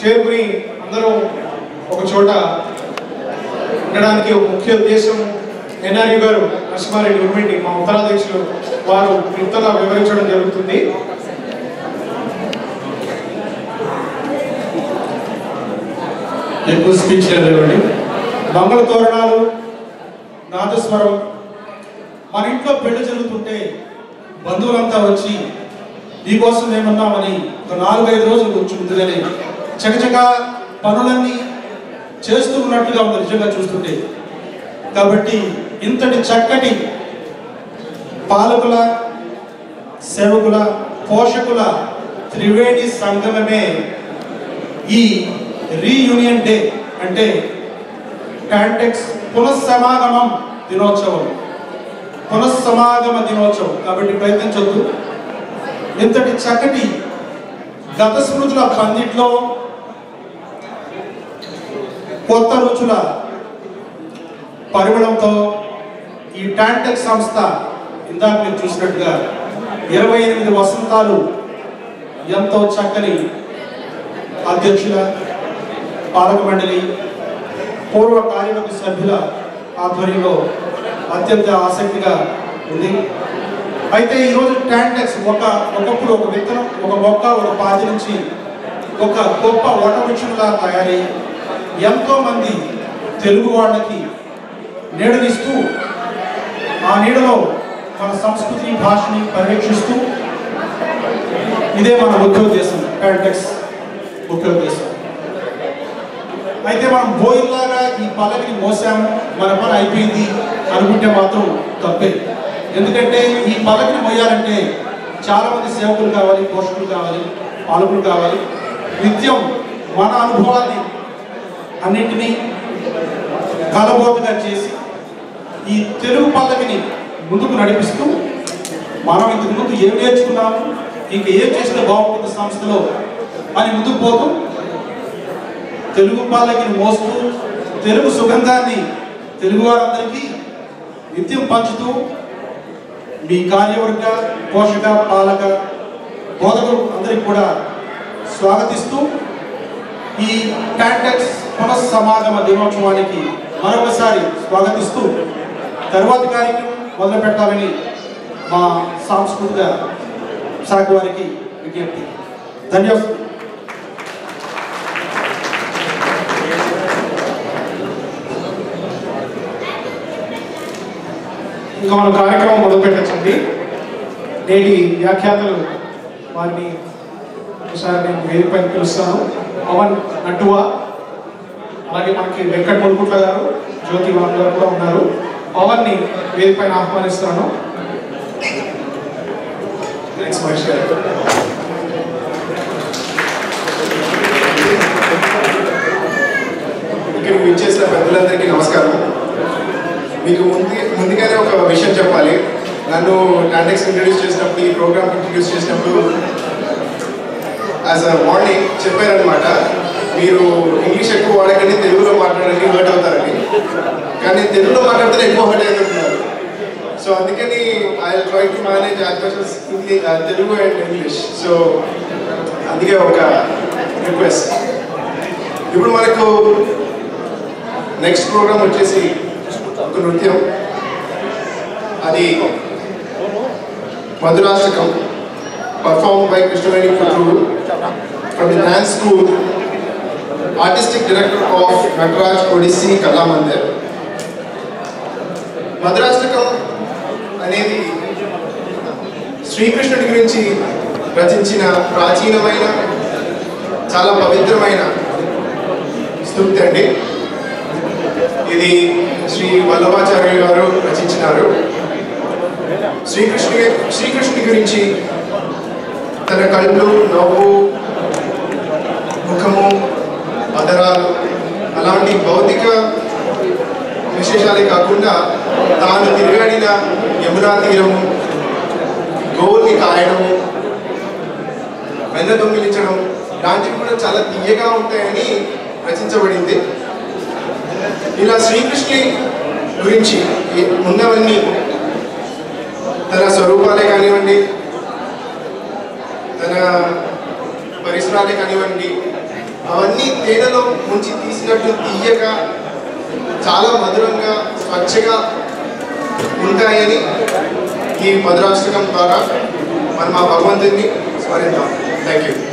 చేరుకుని అందరూ ఒక చోట ఉండడానికి ఒక ముఖ్య ఉద్దేశం ఎన్ఆర్యు గారు నరసింహారెడ్డి ఉర్మిండి మా ఉత్తరాధ్యక్షులు వారు క్లుప్తంగా వివరించడం జరుగుతుంది ఎక్కువ స్పీచ్ లేదండి మంగళ తోరణాలు నాదస్వరం మన ఇంట్లో పెళ్లి జరుగుతుంటే బంధువులంతా వచ్చి నీకోసం మేమున్నామని ఒక నాలుగైదు రోజులు వచ్చి ముందుగానే చకచక పనులన్నీ చేస్తూ ఉన్నట్టుగా ఉంది నిజంగా చూస్తుంటే కాబట్టి ఇంతటి చక్కటి పాలకుల సేవకుల పోషకుల త్రివేణి సంగమమే ఈ రీయూనియన్ డే అంటే టాంటెక్స్ పునఃసమాగమం దినోత్సవం పునఃసమాగమ దినోత్సవం కాబట్టి ప్రయత్నించొద్దు ఇంతటి చక్కటి గత స్మృతుల పందిట్లో కొత్త రుచుల పరిమళంతో ఈ టాంటెక్ సంస్థ ఇందాక మీరు చూసినట్టుగా ఇరవై ఎనిమిది వసంతాలు ఎంతో చక్కని అధ్యక్షుల పాలక మండలి పూర్వ కార్యవర్గ సభ్యుల ఆధ్వర్యంలో అత్యంత ఆసక్తిగా ఉంది అయితే ఈరోజు టాంటెక్స్ ఒక ఒకప్పుడు ఒక విత్తనం ఒక మొక్క ఒక పాది నుంచి ఒక గొప్ప వటవృక్షంగా తయారై ఎంతో మంది తెలుగు వాళ్ళకి నీడనిస్తూ ఆ నీడలో మన సంస్కృతిని భాషని పర్యవేక్షిస్తూ ఇదే మన ముఖ్య ఉద్దేశం టాంటెక్స్ ముఖ్య ఉద్దేశం అయితే మనం బోయిల్లాగా ఈ పల్లకిని మోసాము మన పని అయిపోయింది అనుకుంటే మాత్రం తప్పే ఎందుకంటే ఈ పల్లకిని మోయాలంటే చాలా మంది సేవకులు కావాలి పోషకులు కావాలి పాలకులు కావాలి నిత్యం మన అనుభవాన్ని అన్నింటినీ కలబోతుగా చేసి ఈ తెలుగు పల్లకిని ముందుకు నడిపిస్తూ మనం ఇంతకు ముందు ఏం నేర్చుకున్నాము ఇంకా ఏం చేస్తే బాగుంటుంది సంస్థలో అని ముందుకు పోతూ తెలుగు పల్లకిని మోస్తూ తెలుగు సుగంధాన్ని తెలుగు వారందరికీ నిత్యం పంచుతూ మీ కార్యవర్గ పోషక పాలక బోధకులు అందరికి కూడా స్వాగతిస్తూ ఈ టాంటెక్స్ పునఃసమాగమ దినోత్సవానికి మరొకసారి స్వాగతిస్తూ తర్వాతి కార్యక్రమం మొదలు పెట్టాలని మా సాంస్కృతిక శాఖ వారికి విజ్ఞప్తి ధన్యవాదాలు ఇంకా మన కార్యక్రమం మొదలు పెట్టచ్చండి నేటి వ్యాఖ్యాతలు వారిని ఒకసారి నేను వేదిక పైన పిలుస్తాను పవన్ నటువా అలాగే మనకి వెంకట్ ములుకుట్ల గారు జ్యోతి బాబు గారు కూడా ఉన్నారు పవన్ని వేదిక పైన ఆహ్వానిస్తాను థ్యాంక్స్ మహేష్ గారు ఇక్కడికి విచ్చేసిన పెద్దలందరికీ నమస్కారం మీకు ముందు ముందుగానే ఒక విషయం చెప్పాలి నన్ను టాండెక్స్ ఇంట్రడ్యూస్ చేసినప్పుడు ఈ ప్రోగ్రామ్ ఇంట్రడ్యూస్ చేసినప్పుడు యాజ్ అ వార్నింగ్ చెప్పారనమాట మీరు ఇంగ్లీష్ ఎక్కువ వాడకండి తెలుగులో మాట్లాడండి హర్ట్ అవుతారని కానీ నేను తెలుగులో మాట్లాడితే ఎక్కువ హర్ట్ అవుతున్నారు సో అందుకని I try to manage as much Telugu and English so అందుకే ఒక రిక్వెస్ట్ ఇప్పుడు మనకు నెక్స్ట్ ప్రోగ్రామ్ వచ్చేసి ఒక నృత్యం అది మధురాష్టకం పర్ఫార్మ్ బై కృష్ణవేణి పుత్రుడు from the dance school artistic director of Nataraj Odissi Kalamandir Madhurashtakam అనేది శ్రీకృష్ణుడి గురించి రచించిన ప్రాచీనమైన చాలా పవిత్రమైన స్తూక్తి అండి ఇది శ్రీ వల్లభాచార్య గారు రచించినారు శ్రీకృష్ణుడి శ్రీకృష్ణుడి గురించి తన కళ్ళు నవ్వు ముఖము అదరాలు అలాంటి భౌతిక విశేషాలే కాకుండా తాను తిరగాడిన యమునా తీరము గోవుల్ని కాయడము వెన్న దొంగిలించడం లాంటివి కూడా చాలా తీయగా ఉంటాయని రచించబడింది ఇలా శ్రీకృష్ణుని గురించి ఈ ఉన్నవన్నీ తన స్వరూపాలే కానివ్వండి తన పరిసరాలే కానివ్వండి అవన్నీ తేనెలో ముంచి తీసినట్టు తీయగా చాలా మధురంగా స్వచ్ఛగా ఉంటాయని ఈ మధురాష్టకం ద్వారా మనం ఆ భగవంతుడిని స్మరిద్దాం థ్యాంక్ యూ